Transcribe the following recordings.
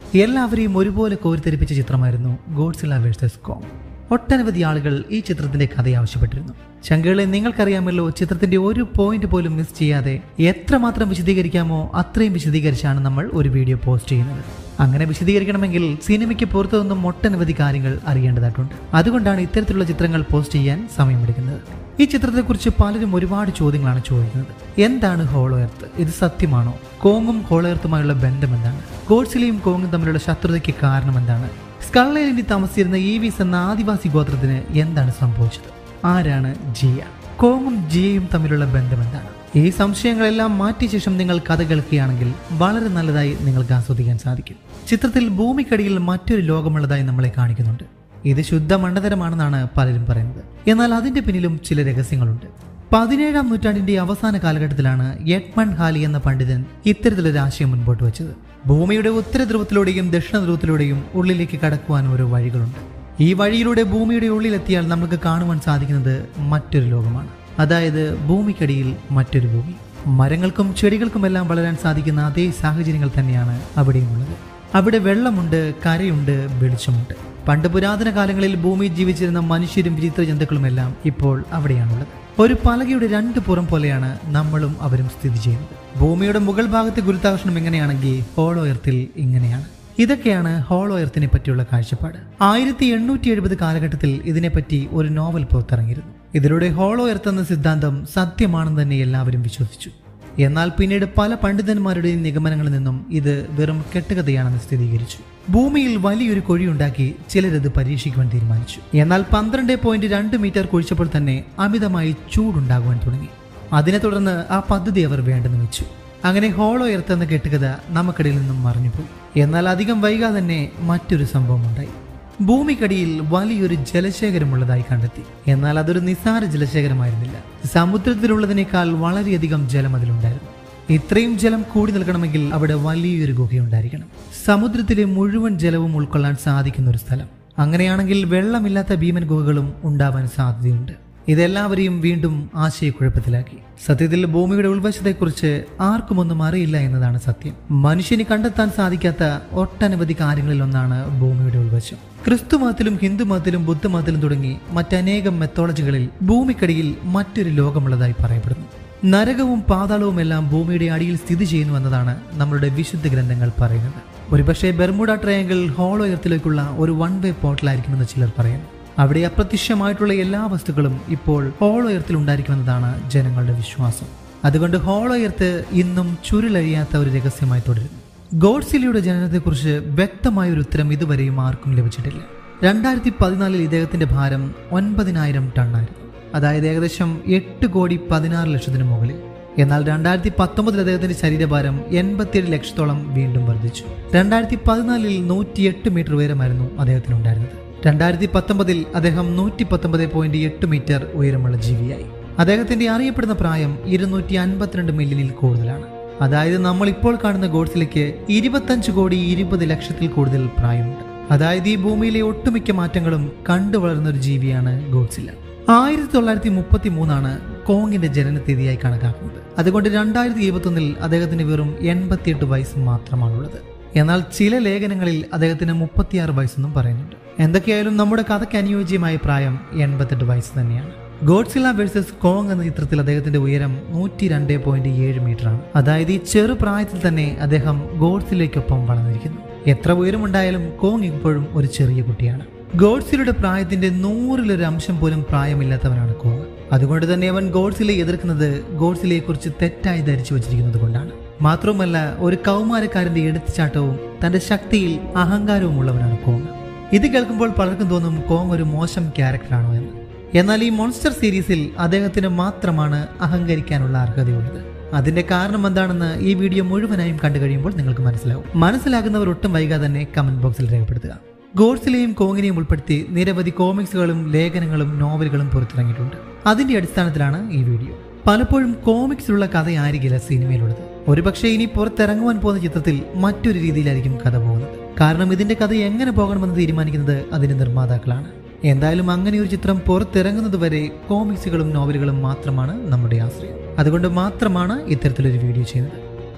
എല്ലാവരെയും ഒരുപോലെ കോരിത്തെരിപ്പിച്ച ചിത്രമായിരുന്നു ഗോഡ്സില വേഴ്സസ് കോങ് ഒട്ടനവധി ആളുകൾ ഈ ചിത്രത്തിന്റെ കഥ ആവശ്യപ്പെട്ടിരുന്നു ശങ്കളെ നിങ്ങൾക്കറിയാമല്ലോ ചിത്രത്തിന്റെ ഒരു പോയിന്റ് പോലും മിസ് ചെയ്യാതെ എത്രമാത്രം വിശദീകരിക്കാമോ അത്രയും വിശദീകരിച്ചാണ് നമ്മൾ ഒരു വീഡിയോ പോസ്റ്റ് ചെയ്യുന്നത് അങ്ങനെ വിശദീകരിക്കണമെങ്കിൽ സിനിമയ്ക്ക് പുറത്തു നിന്നും ഒട്ടനവധി കാര്യങ്ങൾ അറിയേണ്ടതായിട്ടുണ്ട് അതുകൊണ്ടാണ് ഇത്തരത്തിലുള്ള ചിത്രങ്ങൾ പോസ്റ്റ് ചെയ്യാൻ സമയമെടുക്കുന്നത് ഈ ചിത്രത്തെക്കുറിച്ച് പലരും ഒരുപാട് ചോദ്യങ്ങളാണ് ചോദിക്കുന്നത് എന്താണ് ഹോളോ എർത്ത് ഇത് സത്യമാണോ കോങ്ങും ഹോളോ എർത്തുമായുള്ള ബന്ധം എന്താണ് ഗോഡ്സിലെയും കോങ്ങും തമ്മിലുള്ള ശത്രുതയ്ക്ക് കാരണം എന്താണ് സ്കള്ളേലിനി താമസിച്ചിരുന്ന ഈവീസ് എന്ന ആദിവാസി ഗോത്രത്തിന് എന്താണ് സംഭവിച്ചത് ആരാണ് ജിയ കോങ്ങും ജിയയും തമ്മിലുള്ള ബന്ധം എന്താണ് ഈ സംശയങ്ങളെല്ലാം മാറ്റിയ ശേഷം നിങ്ങൾ കഥ കേൾക്കുകയാണെങ്കിൽ വളരെ നല്ലതായി നിങ്ങൾക്ക് ആസ്വദിക്കാൻ സാധിക്കും ചിത്രത്തിൽ ഭൂമിക്കടിയിൽ മറ്റൊരു ലോകമുള്ളതായി നമ്മളെ കാണിക്കുന്നുണ്ട് ഇത് ശുദ്ധ മണ്ഡതരമാണെന്നാണ് പലരും പറയുന്നത് എന്നാൽ അതിന്റെ പിന്നിലും ചില രഹസ്യങ്ങളുണ്ട് പതിനേഴാം നൂറ്റാണ്ടിന്റെ അവസാന കാലഘട്ടത്തിലാണ് എഡ്മണ്ട് ഹാലി എന്ന പണ്ഡിതൻ ഇത്തരത്തിലൊരു ആശയം മുൻപോട്ട് വെച്ചത് ഭൂമിയുടെ ഉത്തര ധ്രുവത്തിലൂടെയും ദക്ഷിണ ധ്രുവത്തിലൂടെയും ഉള്ളിലേക്ക് കടക്കുവാൻ ഓരോ വഴികളുണ്ട് ഈ വഴിയിലൂടെ ഭൂമിയുടെ ഉള്ളിലെത്തിയാൽ നമുക്ക് കാണുവാൻ സാധിക്കുന്നത് മറ്റൊരു ലോകമാണ് അതായത് ഭൂമിക്കടിയിൽ മറ്റൊരു ഭൂമി മരങ്ങൾക്കും ചെടികൾക്കുമെല്ലാം വളരാൻ സാധിക്കുന്ന അതേ സാഹചര്യങ്ങൾ തന്നെയാണ് അവിടെയുമുള്ളത് അവിടെ വെള്ളമുണ്ട് കരയുണ്ട് വെളിച്ചമുണ്ട് പണ്ട് പുരാതന കാലങ്ങളിൽ ഭൂമിയിൽ ജീവിച്ചിരുന്ന മനുഷ്യരും വിചിത്ര ജന്തുക്കളുമെല്ലാം ഇപ്പോൾ അവിടെയാണുള്ളത് ഒരു പലകയുടെ രണ്ട് പുറം പോലെയാണ് നമ്മളും അവരും സ്ഥിതി ചെയ്യുന്നത് ഭൂമിയുടെ മുകൾ ഭാഗത്തെ ഗുരുത്വാകർഷണം എങ്ങനെയാണെങ്കിൽ ഹോളോ എർത്തിൽ ഇങ്ങനെയാണ് ഇതൊക്കെയാണ് ഹോളോ എർത്തിനെ പറ്റിയുള്ള കാഴ്ചപ്പാട് ആയിരത്തി എണ്ണൂറ്റി എഴുപത് കാലഘട്ടത്തിൽ ഇതിനെപ്പറ്റി ഒരു നോവൽ പുറത്തിറങ്ങിയിരുന്നു ഇതിലൂടെ ഹോളോ എർത്ത് എന്ന സിദ്ധാന്തം സത്യമാണെന്ന് തന്നെ എല്ലാവരും വിശ്വസിച്ചു എന്നാൽ പിന്നീട് പല പണ്ഡിതന്മാരുടെയും നിഗമനങ്ങളിൽ നിന്നും ഇത് വെറും കെട്ടുകഥയാണെന്ന് സ്ഥിരീകരിച്ചു ഭൂമിയിൽ വലിയൊരു കുഴിയുണ്ടാക്കി ചിലരത് പരീക്ഷിക്കുവാൻ തീരുമാനിച്ചു എന്നാൽ പന്ത്രണ്ട് പോയിന്റ് രണ്ട് മീറ്റർ കുഴിച്ചപ്പോൾ തന്നെ അമിതമായി ചൂടുണ്ടാകുവാൻ തുടങ്ങി അതിനെ തുടർന്ന് ആ പദ്ധതി അവർ വേണ്ടെന്ന് വെച്ചു അങ്ങനെ ഹോളോ എർത്ത് എന്ന കെട്ടുകഥ നമുക്കിടയിൽ നിന്നും മറിഞ്ഞുപോയി എന്നാൽ അധികം വൈകാതെ തന്നെ മറ്റൊരു സംഭവം ഉണ്ടായി ഭൂമിക്കടിയിൽ വലിയൊരു ജലശേഖരമുള്ളതായി കണ്ടെത്തി എന്നാൽ അതൊരു നിസ്സാര ജലശേഖരമായിരുന്നില്ല സമുദ്രത്തിലുള്ളതിനേക്കാൾ വളരെയധികം ജലം അതിലുണ്ടായിരുന്നു ഇത്രയും ജലം കൂടി നിൽക്കണമെങ്കിൽ അവിടെ വലിയൊരു ഗുഹയുണ്ടായിരിക്കണം സമുദ്രത്തിലെ മുഴുവൻ ജലവും ഉൾക്കൊള്ളാൻ സാധിക്കുന്ന ഒരു സ്ഥലം അങ്ങനെയാണെങ്കിൽ വെള്ളമില്ലാത്ത ഭീമൻ ഗുഹകളും ഉണ്ടാവാൻ സാധ്യതയുണ്ട് ഇതെല്ലാവരെയും വീണ്ടും ആശയക്കുഴപ്പത്തിലാക്കി സത്യത്തിൽ ഭൂമിയുടെ ഉൾവശത്തെക്കുറിച്ച് ആർക്കുമൊന്നും അറിയില്ല എന്നതാണ് സത്യം മനുഷ്യന് കണ്ടെത്താൻ സാധിക്കാത്ത ഒട്ടനവധി കാര്യങ്ങളിൽ ഒന്നാണ് ഭൂമിയുടെ ഉൾവശം ക്രിസ്തു മതത്തിലും ഹിന്ദു മതത്തിലും ബുദ്ധമതത്തിലും തുടങ്ങി മറ്റനേകം മെത്തോളജികളിൽ ഭൂമിക്കടിയിൽ മറ്റൊരു ലോകമുള്ളതായി പറയപ്പെടുന്നു നരകവും പാതാളവും എല്ലാം ഭൂമിയുടെ അടിയിൽ സ്ഥിതി ചെയ്യുന്നു എന്നതാണ് നമ്മളുടെ വിശുദ്ധ ഗ്രന്ഥങ്ങൾ പറയുന്നത് ഒരുപക്ഷെ ബെർമുഡ ട്രയാങ്കിൾ ഹോളോ എർത്തിലേക്കുള്ള ഒരു വൺ വേ പോർട്ടലായിരിക്കുമെന്ന് ചിലർ പറയുന്നു അവിടെ അപ്രത്യക്ഷമായിട്ടുള്ള എല്ലാ വസ്തുക്കളും ഇപ്പോൾ ഹോളോ എർത്തിൽ ഉണ്ടായിരിക്കുമെന്നതാണ് ജനങ്ങളുടെ വിശ്വാസം അതുകൊണ്ട് ഹോളോ എർത്ത് ഇന്നും ചുരുളഴിയാത്ത ഒരു രഹസ്യമായി തുടരുന്നു ഗോഡ്സിലിയുടെ ജനനത്തെക്കുറിച്ച് വ്യക്തമായ ഒരു ഉത്തരം ഇതുവരെയും ആർക്കും ലഭിച്ചിട്ടില്ല രണ്ടായിരത്തി പതിനാലിൽ ഇദ്ദേഹത്തിന്റെ ഭാരം ഒൻപതിനായിരം ടണ്ണായിരുന്നു അതായത് ഏകദേശം എട്ട് കോടി പതിനാറ് ലക്ഷത്തിന് മുകളിൽ എന്നാൽ രണ്ടായിരത്തി പത്തൊമ്പതിൽ അദ്ദേഹത്തിന്റെ ശരീരഭാരം എൺപത്തിയേഴ് ലക്ഷത്തോളം വീണ്ടും വർദ്ധിച്ചു രണ്ടായിരത്തി പതിനാലിൽ നൂറ്റിയെട്ട് മീറ്റർ ഉയരമായിരുന്നു അദ്ദേഹത്തിനുണ്ടായിരുന്നത് രണ്ടായിരത്തി പത്തൊമ്പതിൽ അദ്ദേഹം നൂറ്റി പത്തൊമ്പത് പോയിന്റ് എട്ട് മീറ്റർ ഉയരമുള്ള ജീവിയായി അദ്ദേഹത്തിന്റെ അറിയപ്പെടുന്ന പ്രായം ഇരുന്നൂറ്റി അൻപത്തിരണ്ട് മില്യണിൽ കൂടുതലാണ് അതായത് നമ്മൾ ഇപ്പോൾ കാണുന്ന ഗോഡ്സിലേക്ക് ഇരുപത്തഞ്ച് കോടി ഇരുപത് ലക്ഷത്തിൽ കൂടുതൽ പ്രായമുണ്ട് അതായത് ഈ ഭൂമിയിലെ ഒട്ടുമിക്ക മാറ്റങ്ങളും കണ്ടു വളർന്ന ഒരു ജീവിയാണ് ഗോഡ്സില്ല ആയിരത്തി തൊള്ളായിരത്തി മുപ്പത്തി മൂന്നാണ് കോങ്ങിന്റെ ജനനത്തീയതിയായി കണക്കാക്കുന്നത് അതുകൊണ്ട് രണ്ടായിരത്തി ഇരുപത്തൊന്നിൽ അദ്ദേഹത്തിന് വെറും എൺപത്തിയെട്ട് വയസ്സ് മാത്രമാണുള്ളത് എന്നാൽ ചില ലേഖനങ്ങളിൽ അദ്ദേഹത്തിന് മുപ്പത്തിയാറ് വയസ്സെന്നും പറയുന്നുണ്ട് എന്തൊക്കെയായാലും നമ്മുടെ കഥയ്ക്ക് അനുയോജ്യമായ പ്രായം എൺപത്തെട്ട് വയസ്സ് തന്നെയാണ് ഗോഡ്സില വേഴ്സസ് കോങ് എന്ന ചിത്രത്തിൽ അദ്ദേഹത്തിന്റെ ഉയരം നൂറ്റി രണ്ട് പോയിന്റ് ഏഴ് മീറ്റർ ആണ് അതായത് ഈ ചെറു പ്രായത്തിൽ തന്നെ അദ്ദേഹം ഗോഡ്സിലേക്കൊപ്പം വളർന്നിരിക്കുന്നു എത്ര ഉയരമുണ്ടായാലും കോങ് ഇപ്പോഴും ഒരു ചെറിയ കുട്ടിയാണ് ഗോഡ്സിലയുടെ പ്രായത്തിന്റെ നൂറിലൊരു അംശം പോലും പ്രായമില്ലാത്തവനാണ് കോങ് അതുകൊണ്ട് തന്നെ അവൻ ഗോഡ്സിലെ എതിർക്കുന്നത് ഗോഡ്സിലയെ കുറിച്ച് തെറ്റായി ധരിച്ചു വച്ചിരിക്കുന്നത് കൊണ്ടാണ് മാത്രവുമല്ല ഒരു കൗമാരക്കാരന്റെ എടുത്തുചാട്ടവും തന്റെ ശക്തിയിൽ അഹങ്കാരവും ഉള്ളവനാണ് കോങ് ഇത് കേൾക്കുമ്പോൾ പലർക്കും തോന്നും കോങ് ഒരു മോശം ക്യാരക്ടറാണോ എന്ന് എന്നാൽ ഈ മോൺസ്റ്റർ സീരീസിൽ അദ്ദേഹത്തിന് മാത്രമാണ് അഹങ്കരിക്കാനുള്ള അർഹതയുള്ളത് അതിന്റെ കാരണം എന്താണെന്ന് ഈ വീഡിയോ മുഴുവനായും കണ്ടു കഴിയുമ്പോൾ നിങ്ങൾക്ക് മനസ്സിലാവും മനസ്സിലാകുന്നവർ ഒട്ടും വൈകാതെ തന്നെ കമന്റ് ബോക്സിൽ രേഖപ്പെടുത്തുക ഗോഡ്സിലെയും കോങ്ങിനെയും ഉൾപ്പെടുത്തി നിരവധി കോമിക്സുകളും ലേഖനങ്ങളും നോവലുകളും പുറത്തിറങ്ങിയിട്ടുണ്ട് അതിന്റെ അടിസ്ഥാനത്തിലാണ് ഈ വീഡിയോ പലപ്പോഴും കോമിക്സിലുള്ള കഥയായിരിക്കില്ല സിനിമയിലുള്ളത് ഒരുപക്ഷെ ഇനി പുറത്തിറങ്ങുവാൻ പോകുന്ന ചിത്രത്തിൽ മറ്റൊരു രീതിയിലായിരിക്കും കഥ പോകുന്നത് കാരണം ഇതിന്റെ കഥ എങ്ങനെ പോകണമെന്ന് തീരുമാനിക്കുന്നത് അതിന്റെ നിർമ്മാതാക്കളാണ് എന്തായാലും അങ്ങനെ ഒരു ചിത്രം പുറത്തിറങ്ങുന്നത് വരെ കോമിക്സുകളും നോവലുകളും മാത്രമാണ് നമ്മുടെ ആശ്രയം അതുകൊണ്ട് മാത്രമാണ് ഇത്തരത്തിലൊരു വീഡിയോ ചെയ്യുന്നത്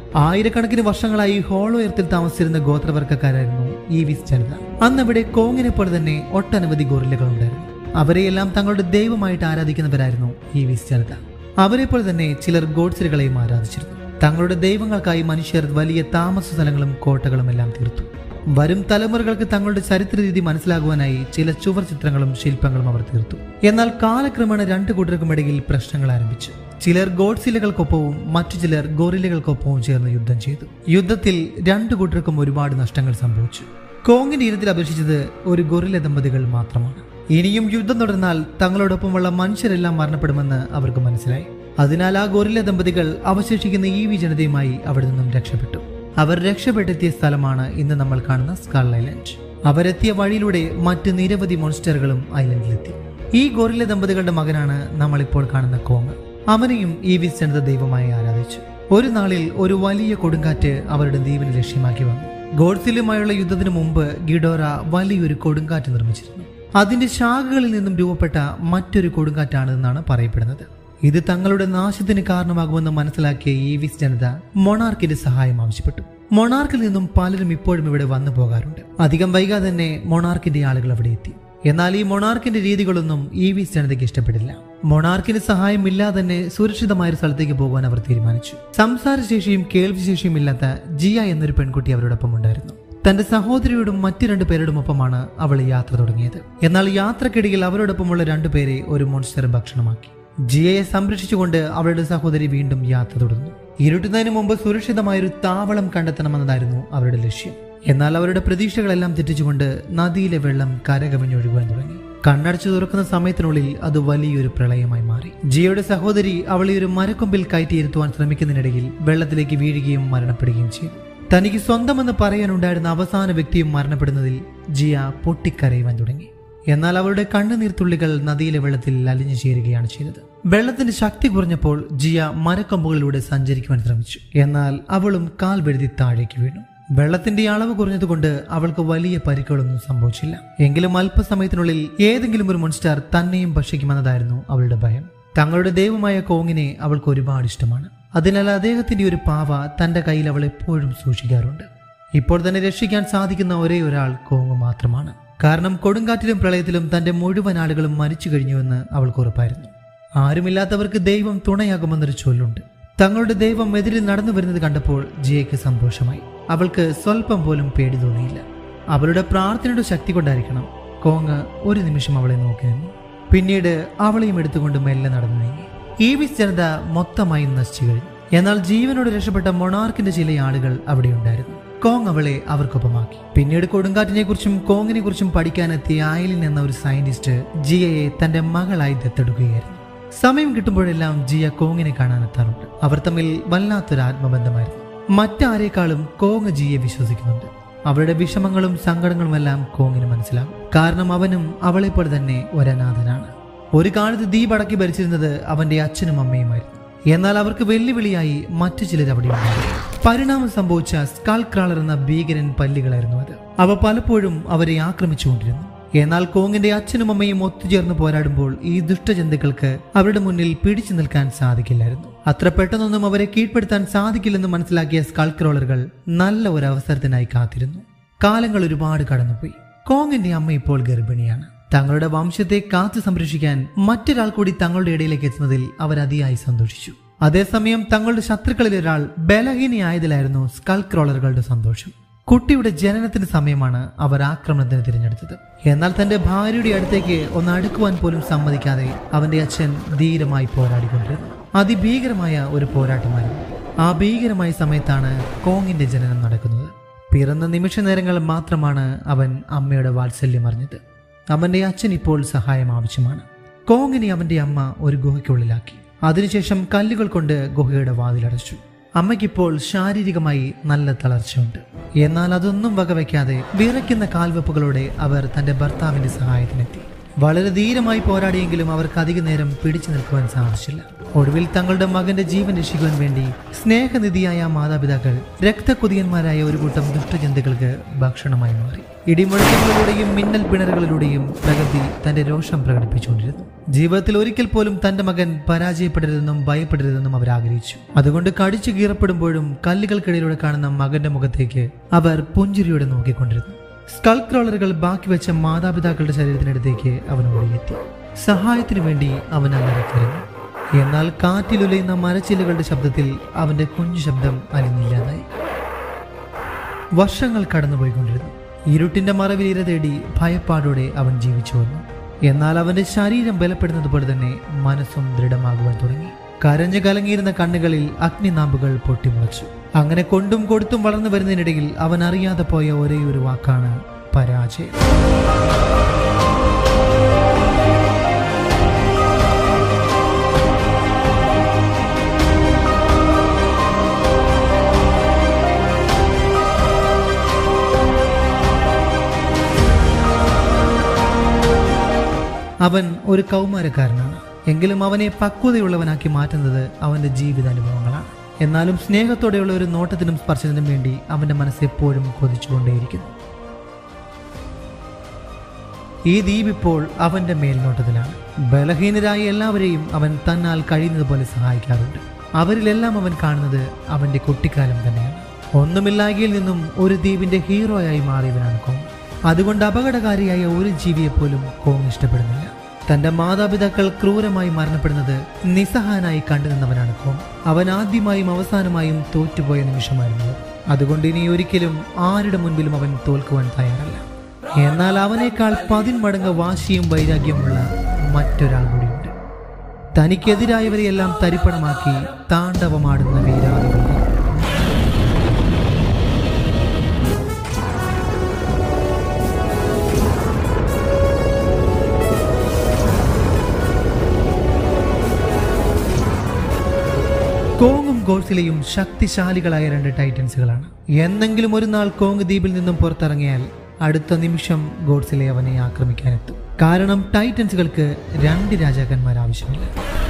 ആയിരക്കണക്കിന് വർഷങ്ങളായി ഹോളോ എർത്തിൽ താമസിച്ചിരുന്ന ഗോത്രവർഗ്ഗക്കാരായിരുന്നു ഈ വിസ് ജനത അന്നവിടെ കോങ്ങിനെ പോലെ തന്നെ ഒട്ടനവധി ഗൊറില്ലകൾ ഉണ്ടായിരുന്നു അവരെയെല്ലാം തങ്ങളുടെ ദൈവമായിട്ട് ആരാധിക്കുന്നവരായിരുന്നു ഈ വിസ് ജനത അവരെ പോലെ തന്നെ ചിലർ ഗോഡ്സിലുകളെയും ആരാധിച്ചിരുന്നു തങ്ങളുടെ ദൈവങ്ങൾക്കായി മനുഷ്യർ വലിയ താമസ സ്ഥലങ്ങളും കോട്ടകളും എല്ലാം തീർത്തു വരും തലമുറകൾക്ക് തങ്ങളുടെ ചരിത്ര രീതി മനസ്സിലാകുവാനായി ചില ചുവർ ചിത്രങ്ങളും ശില്പങ്ങളും അവർ തീർത്തു എന്നാൽ കാലക്രമേണ രണ്ടു കൂട്ടർക്കും ഇടയിൽ പ്രശ്നങ്ങൾ ആരംഭിച്ചു ചിലർ ഗോഡ്സിലകൾക്കൊപ്പവും മറ്റു ചിലർ ഗോറില്ലകൾക്കൊപ്പവും ചേർന്ന് യുദ്ധം ചെയ്തു യുദ്ധത്തിൽ രണ്ടു കൂട്ടർക്കും ഒരുപാട് നഷ്ടങ്ങൾ സംഭവിച്ചു കോങ്ങിന്റെ ഇനത്തിൽ അപേക്ഷിച്ചത് ഒരു ഗൊറില്ല ദമ്പതികൾ മാത്രമാണ് ഇനിയും യുദ്ധം തുടർന്നാൽ തങ്ങളോടൊപ്പമുള്ള മനുഷ്യരെല്ലാം മരണപ്പെടുമെന്ന് അവർക്ക് മനസ്സിലായി അതിനാൽ ആ ഗൊറില്ല ദമ്പതികൾ അവശേഷിക്കുന്ന ഈ വി ജനതയുമായി അവിടെ നിന്നും രക്ഷപ്പെട്ടു അവർ രക്ഷപ്പെട്ടെത്തിയ സ്ഥലമാണ് ഇന്ന് നമ്മൾ കാണുന്ന സ്കാൾ ഐലൻഡ് അവരെത്തിയ വഴിയിലൂടെ മറ്റ് നിരവധി മോൺസ്റ്ററുകളും ഐലൻഡിലെത്തി ഈ ഗൊറില്ല ദമ്പതികളുടെ മകനാണ് നമ്മളിപ്പോൾ കാണുന്ന കോങ് അവനെയും ഈ വിസ് ജനത ദൈവമായി ആരാധിച്ചു ഒരു നാളിൽ ഒരു വലിയ കൊടുങ്കാറ്റ് അവരുടെ ദ്വീപിനെ ലക്ഷ്യമാക്കി വന്നു ഗോഡ്സിലുമായുള്ള യുദ്ധത്തിന് മുമ്പ് ഗിഡോറ വലിയൊരു കൊടുങ്കാറ്റ് നിർമ്മിച്ചിരുന്നു അതിന്റെ ശാഖകളിൽ നിന്നും രൂപപ്പെട്ട മറ്റൊരു കൊടുങ്കാറ്റാണ് എന്നാണ് പറയപ്പെടുന്നത് ഇത് തങ്ങളുടെ നാശത്തിന് കാരണമാകുമെന്ന് മനസ്സിലാക്കിയ ഈ വിസ് ജനത മൊണാർക്കിന്റെ സഹായം ആവശ്യപ്പെട്ടു മൊണാർക്കിൽ നിന്നും പലരും ഇപ്പോഴും ഇവിടെ വന്നു പോകാറുണ്ട് അധികം വൈകാതെ തന്നെ മൊണാർക്കിന്റെ ആളുകൾ അവിടെ എത്തി എന്നാൽ ഈ മൊണാർക്കിന്റെ രീതികളൊന്നും ഈ വിസ് ജനതയ്ക്ക് ഇഷ്ടപ്പെടില്ല മൊണാർക്കിന് സഹായം ഇല്ലാതെ തന്നെ സുരക്ഷിതമായ ഒരു സ്ഥലത്തേക്ക് പോകാൻ അവർ തീരുമാനിച്ചു സംസാരശേഷിയും കേൾവിശേഷിയും ഇല്ലാത്ത ജിയ എന്നൊരു പെൺകുട്ടി അവരോടൊപ്പം ഉണ്ടായിരുന്നു തന്റെ സഹോദരിയോടും മറ്റു രണ്ടു പേരോടുമൊപ്പമാണ് അവൾ യാത്ര തുടങ്ങിയത് എന്നാൽ യാത്രക്കിടയിൽ അവരോടൊപ്പമുള്ള രണ്ടുപേരെ ഒരു മോൺസ്റ്റർ ഭക്ഷണമാക്കി ജിയയെ സംരക്ഷിച്ചുകൊണ്ട് അവളുടെ സഹോദരി വീണ്ടും യാത്ര തുടർന്നു ഇരുട്ടുന്നതിന് മുമ്പ് സുരക്ഷിതമായൊരു താവളം കണ്ടെത്തണമെന്നതായിരുന്നു അവരുടെ ലക്ഷ്യം എന്നാൽ അവരുടെ പ്രതീക്ഷകളെല്ലാം തെറ്റിച്ചുകൊണ്ട് നദിയിലെ വെള്ളം കരകവിഞ്ഞൊഴുകുവാൻ തുടങ്ങി കണ്ണടച്ചു തുറക്കുന്ന സമയത്തിനുള്ളിൽ അത് വലിയൊരു പ്രളയമായി മാറി ജിയയുടെ സഹോദരി അവളെ ഒരു മരക്കൊമ്പിൽ കയറ്റിയിരുത്തുവാൻ ശ്രമിക്കുന്നതിനിടയിൽ വെള്ളത്തിലേക്ക് വീഴുകയും മരണപ്പെടുകയും ചെയ്തു തനിക്ക് സ്വന്തമെന്ന് പറയാനുണ്ടായിരുന്ന അവസാന വ്യക്തിയും മരണപ്പെടുന്നതിൽ ജിയ പൊട്ടിക്കരയുവാൻ തുടങ്ങി എന്നാൽ അവളുടെ കണ്ണുനീർത്തുള്ളികൾ നദിയിലെ വെള്ളത്തിൽ അലിഞ്ഞു ചേരുകയാണ് ചെയ്തത് വെള്ളത്തിന്റെ ശക്തി കുറഞ്ഞപ്പോൾ ജിയ മരക്കൊമ്പുകളിലൂടെ സഞ്ചരിക്കുവാൻ ശ്രമിച്ചു എന്നാൽ അവളും കാൽ വെഴുതി താഴേക്ക് വീണു വെള്ളത്തിന്റെ അളവ് കുറഞ്ഞതുകൊണ്ട് അവൾക്ക് വലിയ പരിക്കുകളൊന്നും സംഭവിച്ചില്ല എങ്കിലും അല്പസമയത്തിനുള്ളിൽ ഏതെങ്കിലും ഒരു മോൺസ്റ്റാർ തന്നെയും ഭക്ഷിക്കുമെന്നതായിരുന്നു അവളുടെ ഭയം തങ്ങളുടെ ദൈവമായ കോങ്ങിനെ അവൾക്ക് ഒരുപാട് ഇഷ്ടമാണ് അതിനാൽ അദ്ദേഹത്തിന്റെ ഒരു പാവ തന്റെ കയ്യിൽ അവൾ എപ്പോഴും സൂക്ഷിക്കാറുണ്ട് ഇപ്പോൾ തന്നെ രക്ഷിക്കാൻ സാധിക്കുന്ന ഒരേ ഒരാൾ കോങ് മാത്രമാണ് കാരണം കൊടുങ്കാറ്റിലും പ്രളയത്തിലും തന്റെ മുഴുവൻ ആളുകളും മരിച്ചു കഴിഞ്ഞുവെന്ന് അവൾക്ക് ഉറപ്പായിരുന്നു ആരുമില്ലാത്തവർക്ക് ദൈവം തുണയാകുമെന്നൊരു ചൊല്ലുണ്ട് തങ്ങളുടെ ദൈവം എതിരിൽ നടന്നു വരുന്നത് കണ്ടപ്പോൾ ജിയയ്ക്ക് സന്തോഷമായി അവൾക്ക് സ്വല്പം പോലും പേടി തോന്നിയില്ല അവളുടെ പ്രാർത്ഥനയുടെ ശക്തി കൊണ്ടായിരിക്കണം കോങ് ഒരു നിമിഷം അവളെ നോക്കി നിന്നു പിന്നീട് അവളെയും എടുത്തുകൊണ്ട് മെല്ലെ നടന്നു നീങ്ങി ഈ വിസ് ജനത മൊത്തമായി നശിച്ചു കഴിഞ്ഞു എന്നാൽ ജീവനോട് രക്ഷപ്പെട്ട മൊണാർക്കിന്റെ ചില ആളുകൾ അവിടെ ഉണ്ടായിരുന്നു കോങ് അവളെ അവർക്കൊപ്പമാക്കി പിന്നീട് കൊടുങ്കാറ്റിനെ കുറിച്ചും കോങ്ങിനെ കുറിച്ചും പഠിക്കാനെത്തിയ ആയിലിൻ എന്ന ഒരു സയന്റിസ്റ്റ് ജിയയെ തന്റെ മകളായി ദത്തെടുക്കുകയായിരുന്നു സമയം കിട്ടുമ്പോഴെല്ലാം ജിയ കോങ്ങിനെ കാണാനെത്താറുണ്ട് അവർ തമ്മിൽ വല്ലാത്തൊരു ആത്മബന്ധമായിരുന്നു മറ്റാരേക്കാളും കോങ് ജിയെ വിശ്വസിക്കുന്നുണ്ട് അവളുടെ വിഷമങ്ങളും സങ്കടങ്ങളുമെല്ലാം കോങ്ങിന് മനസ്സിലാകും കാരണം അവനും അവളെപ്പോലെ തന്നെ ഒരനാഥനാണ് ഒരു കാലത്ത് ദീപടക്കി ഭരിച്ചിരുന്നത് അവന്റെ അച്ഛനും അമ്മയുമായിരുന്നു എന്നാൽ അവർക്ക് വെല്ലുവിളിയായി മറ്റു ചിലർ അവിടെ ഉണ്ടായിരുന്നു പരിണാമം സംഭവിച്ച സ്കാൾ ക്രാളർ എന്ന ഭീകരൻ പല്ലികളായിരുന്നു അത് അവ പലപ്പോഴും അവരെ ആക്രമിച്ചുകൊണ്ടിരുന്നു എന്നാൽ കോങ്ങിന്റെ അച്ഛനും അമ്മയും ഒത്തുചേർന്ന് പോരാടുമ്പോൾ ഈ ദുഷ്ടജന്തുക്കൾക്ക് അവരുടെ മുന്നിൽ പിടിച്ചു നിൽക്കാൻ സാധിക്കില്ലായിരുന്നു അത്ര പെട്ടെന്നൊന്നും അവരെ കീഴ്പ്പെടുത്താൻ സാധിക്കില്ലെന്ന് മനസ്സിലാക്കിയ സ്കാൾ ക്രോളറുകൾ നല്ല ഒരു അവസരത്തിനായി കാത്തിരുന്നു കാലങ്ങൾ ഒരുപാട് കടന്നുപോയി കോങ്ങിന്റെ അമ്മ ഇപ്പോൾ ഗർഭിണിയാണ് തങ്ങളുടെ വംശത്തെ കാത്തു സംരക്ഷിക്കാൻ മറ്റൊരാൾ കൂടി തങ്ങളുടെ ഇടയിലേക്ക് എത്തുന്നതിൽ അവർ അതിയായി സന്തോഷിച്ചു അതേസമയം തങ്ങളുടെ ശത്രുക്കളിൽ ഒരാൾ ബലഹീനയായതിലായിരുന്നു സ്കൾ ക്രോളറുകളുടെ സന്തോഷം കുട്ടിയുടെ ജനനത്തിന് സമയമാണ് അവർ ആക്രമണത്തിന് തിരഞ്ഞെടുത്തത് എന്നാൽ തന്റെ ഭാര്യയുടെ അടുത്തേക്ക് ഒന്ന് അടുക്കുവാൻ പോലും സമ്മതിക്കാതെ അവന്റെ അച്ഛൻ ധീരമായി പോരാടിക്കൊണ്ടിരുന്നു അതിഭീകരമായ ഒരു പോരാട്ടമായിരുന്നു ആ ഭീകരമായ സമയത്താണ് കോങ്ങിന്റെ ജനനം നടക്കുന്നത് പിറന്ന നിമിഷ നേരങ്ങൾ മാത്രമാണ് അവൻ അമ്മയുടെ വാത്സല്യം അറിഞ്ഞത് അവന്റെ അച്ഛൻ ഇപ്പോൾ സഹായം ആവശ്യമാണ് കോങ്ങിനെ അവന്റെ അമ്മ ഒരു ഗുഹയ്ക്കുള്ളിലാക്കി അതിനുശേഷം കല്ലുകൾ കൊണ്ട് ഗുഹയുടെ വാതിലടച്ചു അമ്മയ്ക്കിപ്പോൾ ശാരീരികമായി നല്ല തളർച്ചയുണ്ട് എന്നാൽ അതൊന്നും വകവയ്ക്കാതെ വിറയ്ക്കുന്ന കാൽവെപ്പുകളോടെ അവർ തന്റെ ഭർത്താവിന്റെ സഹായത്തിനെത്തി വളരെ ധീരമായി പോരാടിയെങ്കിലും അവർക്ക് അധിക നേരം പിടിച്ചു നിൽക്കുവാൻ സാധിച്ചില്ല ഒടുവിൽ തങ്ങളുടെ മകന്റെ ജീവൻ രക്ഷിക്കുവാൻ വേണ്ടി സ്നേഹനിധിയായ ആ മാതാപിതാക്കൾ രക്തകുതിയന്മാരായ ഒരു കൂട്ടം ദുഷ്ടജന്തുക്കൾക്ക് ഭക്ഷണമായി മാറി ഇടിമുഴക്കങ്ങളിലൂടെയും മിന്നൽ പിണറുകളിലൂടെയും പ്രകൃതി തന്റെ രോഷം പ്രകടിപ്പിച്ചുകൊണ്ടിരുന്നു ജീവിതത്തിൽ ഒരിക്കൽ പോലും തന്റെ മകൻ പരാജയപ്പെടരുതെന്നും ഭയപ്പെടരുതെന്നും അവർ ആഗ്രഹിച്ചു അതുകൊണ്ട് കടിച്ചു കീറപ്പെടുമ്പോഴും കല്ലുകൾക്കിടയിലൂടെ കാണുന്ന മകന്റെ മുഖത്തേക്ക് അവർ പുഞ്ചിരിയോടെ നോക്കിക്കൊണ്ടിരുന്നു സ്കൾ ക്രോളറുകൾ ബാക്കി വെച്ച മാതാപിതാക്കളുടെ ശരീരത്തിനടുത്തേക്ക് അവൻ ഓടിയെത്തി സഹായത്തിനു വേണ്ടി അവൻ അങ്ങനെ കരഞ്ഞു എന്നാൽ കാറ്റിലുലയുന്ന മരച്ചില്ലകളുടെ ശബ്ദത്തിൽ അവന്റെ കുഞ്ഞു ശബ്ദം അലിഞ്ഞില്ലാതായി വർഷങ്ങൾ കടന്നുപോയിക്കൊണ്ടിരുന്നു ഇരുട്ടിന്റെ മറവിൽ ഇര തേടി ഭയപ്പാടോടെ അവൻ ജീവിച്ചു വന്നു എന്നാൽ അവന്റെ ശരീരം ബലപ്പെടുന്നത് പോലെ തന്നെ മനസ്സും ദൃഢമാകുവാൻ തുടങ്ങി കരഞ്ഞു കലങ്ങിയിരുന്ന കണ്ണുകളിൽ അഗ്നിനാമ്പുകൾ പൊട്ടിമുളച്ചു അങ്ങനെ കൊണ്ടും കൊടുത്തും വളർന്നു വരുന്നതിനിടയിൽ അവൻ അറിയാതെ പോയ ഒരേ ഒരു വാക്കാണ് പരാജയം അവൻ ഒരു കൗമാരക്കാരനാണ് എങ്കിലും അവനെ പക്വതയുള്ളവനാക്കി മാറ്റുന്നത് അവന്റെ ജീവിതാനുഭവങ്ങളാണ് എന്നാലും സ്നേഹത്തോടെയുള്ള ഒരു നോട്ടത്തിനും സ്പർശനത്തിനും വേണ്ടി അവന്റെ മനസ്സ് എപ്പോഴും കൊതിച്ചുകൊണ്ടേയിരിക്കുന്നു ഈ ദ്വീപ് ഇപ്പോൾ അവന്റെ മേൽനോട്ടത്തിലാണ് ബലഹീനരായ എല്ലാവരെയും അവൻ തന്നാൽ കഴിയുന്നത് പോലെ സഹായിക്കാറുണ്ട് അവരിലെല്ലാം അവൻ കാണുന്നത് അവന്റെ കുട്ടിക്കാലം തന്നെയാണ് ഒന്നുമില്ലായ്കയിൽ നിന്നും ഒരു ദ്വീപിന്റെ ഹീറോയായി മാറിയവനാണ് കോങ് അതുകൊണ്ട് അപകടകാരിയായ ഒരു ജീവിയെപ്പോലും കോങ് ഇഷ്ടപ്പെടുന്നില്ല തന്റെ മാതാപിതാക്കൾ ക്രൂരമായി മരണപ്പെടുന്നത് നിസ്സഹായനായി കണ്ടുനിന്നവനാണ് കോങ് അവൻ ആദ്യമായും അവസാനമായും തോറ്റുപോയ നിമിഷമായിരുന്നു അത്. അതുകൊണ്ട് ഇനി ഒരിക്കലും ആരുടെ മുൻപിലും അവൻ തോൽക്കുവാൻ തയ്യാറല്ല എന്നാൽ അവനേക്കാൾ പതിന്മടങ്ങ് വാശിയും വൈരാഗ്യമുള്ള മറ്റൊരാൾ കൂടിയുണ്ട് തനിക്കെതിരായവരെയെല്ലാം തരിപ്പണമാക്കി താണ്ഡവമാടുന്ന വീരാധികൾ കോങ്ങും ഗോഡ്സിലെയും ശക്തിശാലികളായ രണ്ട് ടൈറ്റൻസുകളാണ് എന്നെങ്കിലും ഒരു നാൾ കോങ് ദ്വീപിൽ നിന്നും പുറത്തിറങ്ങിയാൽ അടുത്ത നിമിഷം ഗോഡ്സിലെ അവനെ ആക്രമിക്കാനെത്തും കാരണം ടൈറ്റൻസുകൾക്ക് രണ്ട് രാജാക്കന്മാർ ആവശ്യമില്ല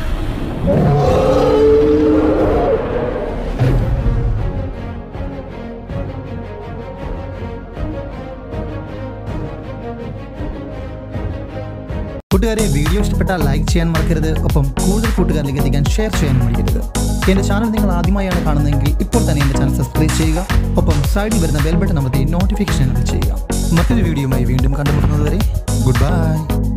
കൂട്ടുകാരെ വീഡിയോ ഇഷ്ടപ്പെട്ടാൽ ലൈക്ക് ചെയ്യാൻ മറക്കരുത് ഒപ്പം കൂടുതൽ കൂട്ടുകാരിലേക്ക് എത്തിക്കാൻ ഷെയർ ചെയ്യാനും മടിക്കരുത് എൻ്റെ ചാനൽ നിങ്ങൾ ആദ്യമായാണ് കാണുന്നതെങ്കിൽ ഇപ്പോൾ തന്നെ എൻ്റെ ചാനൽ സബ്സ്ക്രൈബ് ചെയ്യുക ഒപ്പം സൈഡിൽ വരുന്ന ബെൽ ബട്ടൺ അമർത്തി നോട്ടിഫിക്കേഷൻ എനബിൾ ചെയ്യുക മറ്റൊരു വീഡിയോയുമായി വീണ്ടും കണ്ടുമുട്ടുന്നതുവരെ ഗുഡ് ബൈ